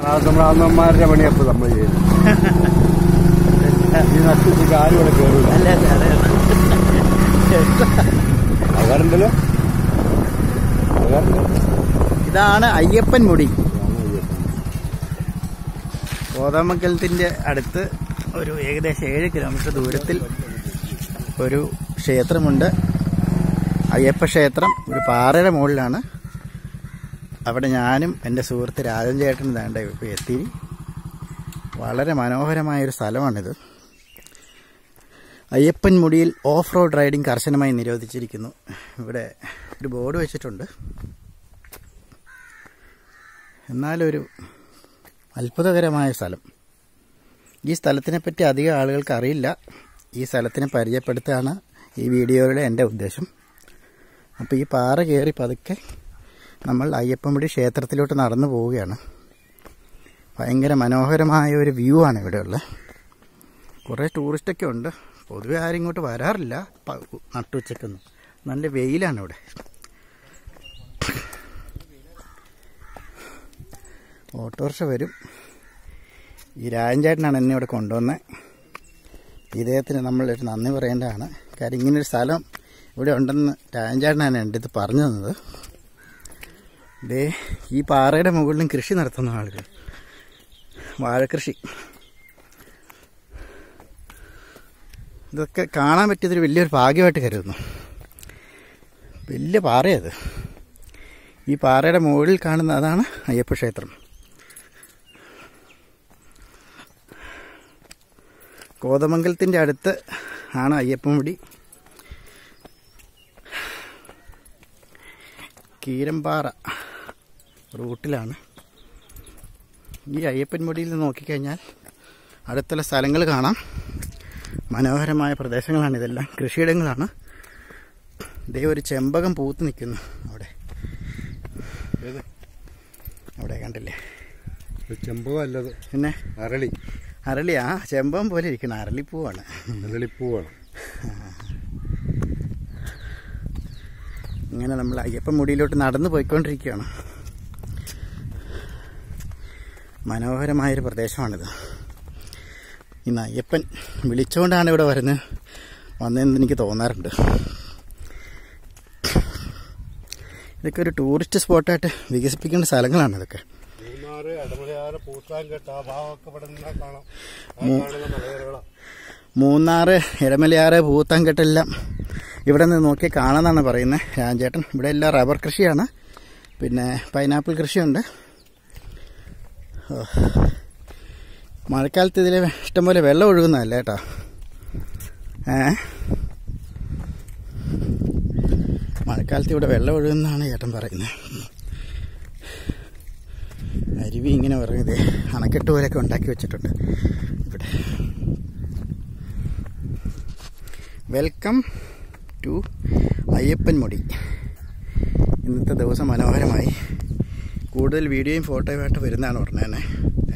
ആ നമ്മുടെ അമ്മമാരുടെ പണിയപ്പോൾ നമ്മൾ ചെയ്യുന്നത് ഈ നട്ടുച്ചയ്ക്ക് ആരും ഇവിടെ കയറില്ല അല്ല അല്ല അതാറുണ്ടല്ലോ അതാറുണ്ട് ഇതാണ് അയ്യപ്പൻ മുടി കോതമംഗലത്തിന്റെ അടുത്ത് ഒരു ഏകദേശം ഏഴ് കിലോമീറ്റർ ദൂരത്തിൽ ഒരു ക്ഷേത്രമുണ്ട് അയ്യപ്പ ക്ഷേത്രം ഒരു പാറയുടെ മുകളിലാണ് അവിടെ ഞാനും എൻ്റെ സുഹൃത്ത് രാജൻ ചേട്ടൻ വേണ്ട ഇപ്പോൾ എത്തി വളരെ മനോഹരമായൊരു സ്ഥലമാണിത് അയ്യപ്പൻ മുടിയിൽ ഓഫ് റോഡ് റൈഡിംഗ് കർശനമായി നിരോധിച്ചിരിക്കുന്നു ഇവിടെ ഒരു ബോർഡ് വെച്ചിട്ടുണ്ട് എന്നാലൊരു അത്ഭുതകരമായ സ്ഥലം ഈ സ്ഥലത്തിനെ പറ്റി അധികം ആളുകൾക്ക് അറിയില്ല ഈ സ്ഥലത്തിനെ പരിചയപ്പെടുത്തുകയാണ് ഈ വീഡിയോയുടെ എൻ്റെ ഉദ്ദേശം അപ്പോൾ ഈ പാറ കയറി പതുക്കെ നമ്മൾ അയ്യപ്പൻമുടി ക്ഷേത്രത്തിലോട്ട് നടന്നു പോവുകയാണ് ഭയങ്കര മനോഹരമായ ഒരു വ്യൂ ആണ് ഇവിടെയുള്ളത് കുറേ ടൂറിസ്റ്റൊക്കെ ഉണ്ട് പൊതുവെ ആരും ഇങ്ങോട്ട് വരാറില്ല പ- നട്ടുച്ചക്കൊന്നും നല്ല വെയിലാണ് ഇവിടെ ഓട്ടോറിക്ഷ വരും ഈ രാജൻചേട്ടനാണ് എന്നെ ഇവിടെ കൊണ്ടുവന്നത് ഇദ്ദേഹത്തിന് നമ്മളൊരു നന്ദി പറയേണ്ടതാണ് കാര്യം ഇങ്ങനൊരു സ്ഥലം ഇവിടെ ഉണ്ടെന്ന് രാജൻചേട്ടനാണ് എൻ്റെ അടുത്ത് പറഞ്ഞു തന്നത് ദേ ഈ പാറയുടെ മുകളിലും കൃഷി നടത്തുന്ന ആളുകൾ വാഴക്കൃഷി ഇതൊക്കെ കാണാൻ പറ്റിയതൊരു വലിയൊരു ഭാഗ്യമായിട്ട് കരുതുന്നു വലിയ പാറയത് ഈ പാറയുടെ മുകളിൽ കാണുന്ന അതാണ് അയ്യപ്പ ക്ഷേത്രം കോതമംഗലത്തിൻ്റെ അടുത്ത് ആണ് അയ്യപ്പൻമുടി കീരമ്പാറ റൂട്ടിലാണ് ഈ അയ്യപ്പൻമുടിയിൽ നിന്ന് നോക്കിക്കഴിഞ്ഞാൽ അടുത്തുള്ള സ്ഥലങ്ങൾ കാണാം മനോഹരമായ പ്രദേശങ്ങളാണ് ഇതെല്ലാം കൃഷിയിടങ്ങളാണ് ദേ ഒരു ചെമ്പകം പൂത്ത് നിൽക്കുന്നു അവിടെ ഏത് അവിടെ കണ്ടില്ലേ ചെമ്പകം അല്ലത് പിന്നെ അരളി അരളി ആ ചെമ്പകം പോലെ ഇരിക്കണം അരളിപ്പൂവാണ് അരളിപ്പൂവാണ് ഇങ്ങനെ നമ്മൾ അയ്യപ്പൻ മുടിയിലോട്ട് നടന്നു പോയിക്കൊണ്ടിരിക്കുകയാണ് മനോഹരമായൊരു പ്രദേശമാണിത് ഇന്ന് അയ്യപ്പൻ വിളിച്ചുകൊണ്ടാണ് ഇവിടെ വരുന്നത് വന്നതെന്ന് എനിക്ക് തോന്നാറുണ്ട് ഇതൊക്കെ ഒരു ടൂറിസ്റ്റ് സ്പോട്ടായിട്ട് വികസിപ്പിക്കേണ്ട സ്ഥലങ്ങളാണ് ഇതൊക്കെ മൂന്നാറ് ഇടമലയാറ് പൂത്താൻകെട്ട് ആ ഭാഗമൊക്കെ ഇവിടെ നിന്നാൽ കാണാം ആ മൂ- കാണുന്ന മലകരകളാണ് മൂന്നാറ് ഇടമലയാറ് പൂത്താൻകെട്ടെല്ലാം ഇവിടെ നിന്ന് നോക്കി കാണാമെന്നാണ് പറയുന്നത് രാജേട്ടൻ ഇവിടെ എല്ലാം റബ്ബർ കൃഷിയാണ് പിന്നെ പൈനാപ്പിൾ കൃഷിയുണ്ട് ഓ. മഴക്കാലത്ത് ഇതിൽ ഇഷ്ടംപോലെ വെള്ളം ഒഴുകുന്നതല്ല കേട്ടോ ഏ മഴക്കാലത്ത് ഇവിടെ വെള്ളം ഒഴുകുന്നതാണ് ചേട്ടൻ പറയുന്നത് അരുവി ഇങ്ങനെ പറയുന്നത് അണക്കെട്ട് പോലെയൊക്കെ ഉണ്ടാക്കി വെച്ചിട്ടുണ്ട് ഇവിടെ വെൽക്കം ടു അയ്യപ്പൻമുടി ഇന്നത്തെ ദിവസം മനോഹരമായി കൂടുതൽ വീഡിയോയും ഫോട്ടോയുമായിട്ട് വരുന്നതാണ് പറഞ്ഞത്